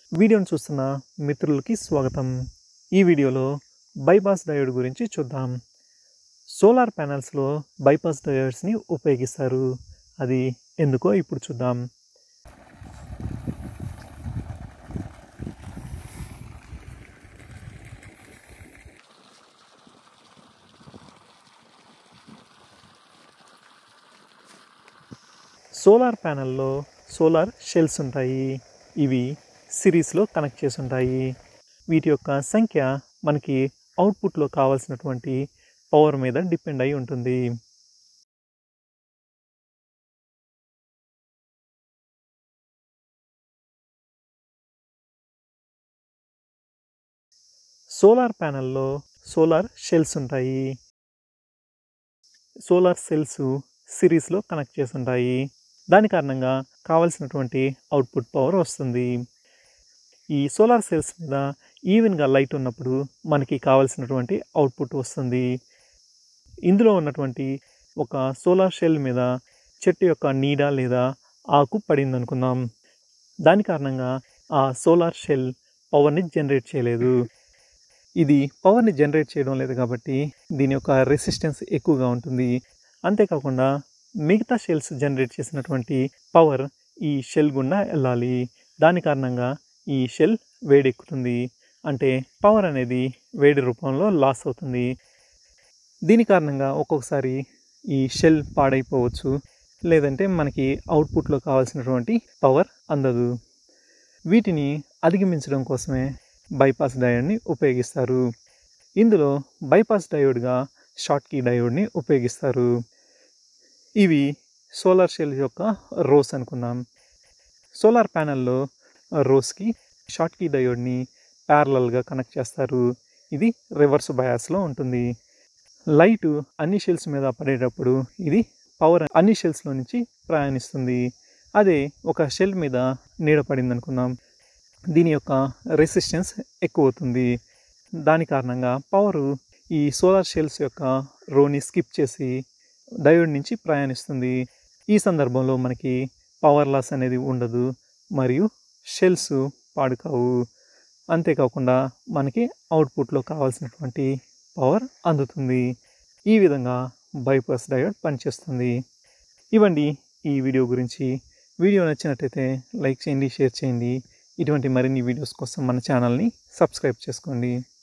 వీడియోను చూస్తున్న మిత్రులకి స్వాగతం ఈ వీడియోలో బైపాస్ డయోడ్ గురించి చూద్దాం సోలార్ ప్యానల్స్లో బైపాస్ డయోడ్స్ని ఉపయోగిస్తారు అది ఎందుకో ఇప్పుడు చూద్దాం సోలార్ ప్యానల్లో సోలార్ షెల్స్ ఉంటాయి ఇవి సిరీస్లో కనెక్ట్ చేసి ఉంటాయి వీటి యొక్క సంఖ్య మనకి అవుట్పుట్లో కావాల్సినటువంటి పవర్ మీద డిపెండ్ అయి ఉంటుంది సోలార్ ప్యానల్లో సోలార్ షెల్స్ ఉంటాయి సోలార్ సెల్స్ సిరీస్లో కనెక్ట్ చేసి ఉంటాయి దాని కారణంగా కావలసినటువంటి అవుట్పుట్ పవర్ వస్తుంది ఈ సోలార్ సెల్స్ మీద ఈవెన్గా లైట్ ఉన్నప్పుడు మనకి కావలసినటువంటి అవుట్పుట్ వస్తుంది ఇందులో ఉన్నటువంటి ఒక సోలార్ షెల్ మీద చెట్టు యొక్క నీడ లేదా ఆకు పడింది అనుకుందాం దాని కారణంగా ఆ సోలార్ షెల్ పవర్ని జనరేట్ చేయలేదు ఇది పవర్ని జనరేట్ చేయడం లేదు కాబట్టి దీని యొక్క రెసిస్టెన్స్ ఎక్కువగా ఉంటుంది అంతేకాకుండా మిగతా షెల్స్ జనరేట్ చేసినటువంటి పవర్ ఈ షెల్ గుండా వెళ్ళాలి దాని కారణంగా ఈ షెల్ వేడెక్కుతుంది అంటే పవర్ అనేది వేడి రూపంలో లాస్ అవుతుంది దీని కారణంగా ఒక్కొక్కసారి ఈ షెల్ పాడైపోవచ్చు లేదంటే మనకి అవుట్పుట్లో కావాల్సినటువంటి పవర్ అందదు వీటిని అధిగమించడం కోసమే బైపాస్ డయోడ్ని ఉపయోగిస్తారు ఇందులో బైపాస్ డయోడ్గా షార్ట్ కీ డయోడ్ని ఉపయోగిస్తారు ఇవి సోలార్ షెల్ యొక్క రోస్ అనుకుందాం సోలార్ ప్యానల్లో రోస్కి షార్ట్ కీ డయోడ్ని ప్యారలల్గా కనెక్ట్ చేస్తారు ఇది రివర్స్ బయాస్లో ఉంటుంది లైట్ అన్ని షెల్స్ మీద పడేటప్పుడు ఇది పవర్ అన్ని షెల్స్లో నుంచి ప్రయాణిస్తుంది అదే ఒక షెల్ మీద నీడ పడింది అనుకుందాం దీని యొక్క రెసిస్టెన్స్ ఎక్కువ అవుతుంది దాని కారణంగా పవరు ఈ సోలార్ షెల్స్ యొక్క రోని స్కిప్ చేసి డయోడ్ నుంచి ప్రయాణిస్తుంది ఈ సందర్భంలో మనకి పవర్ లాస్ అనేది ఉండదు మరియు షెల్స్ పాడుకావు అంతేకాకుండా మనకి అవుట్పుట్లో కావాల్సినటువంటి పవర్ అందుతుంది ఈ విధంగా బైపాస్ డయోడ్ పనిచేస్తుంది ఇవ్వండి ఈ వీడియో గురించి వీడియో నచ్చినట్టయితే లైక్ చేయండి షేర్ చేయండి ఇటువంటి మరిన్ని వీడియోస్ కోసం మన ఛానల్ని సబ్స్క్రైబ్ చేసుకోండి